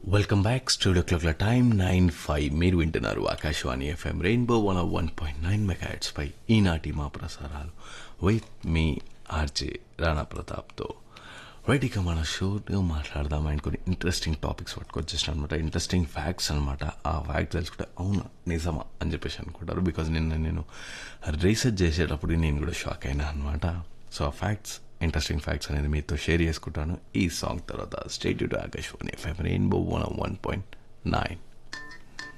welcome back studio క్లాక్ల time nine five మీరు వింటున్నారు Akashvani FM rainbow one one point nine megahertz పై ఈనాటి మా ప్రసారాలు విత్ మీ ఆర్జే రాణా ప్రతాప్తో రైట్ ఇక మన షోలో మాట్లాడదాం అండ్ కొన్ని ఇంట్రెస్టింగ్ టాపిక్స్ పట్టుకొచ్చేసిన అనమాట ఇంట్రెస్టింగ్ ఫ్యాక్ట్స్ అనమాట ఆ ఫ్యాక్ట్ తెలుసుకుంటే అవునా నిజమా అని చెప్పేసి అనుకుంటారు బికాజ్ నిన్న నేను రీసెర్చ్ చేసేటప్పుడు నేను కూడా షాక్ అయినా అనమాట సో ఆ ఫ్యాక్ట్స్ ఇంట్రెస్టింగ్ ఫ్యాక్ట్స్ అనేది మీతో షేర్ చేసుకుంటాను ఈ సాంగ్ తర్వాత stay tuned to Akashvani FM rainbow one one point nine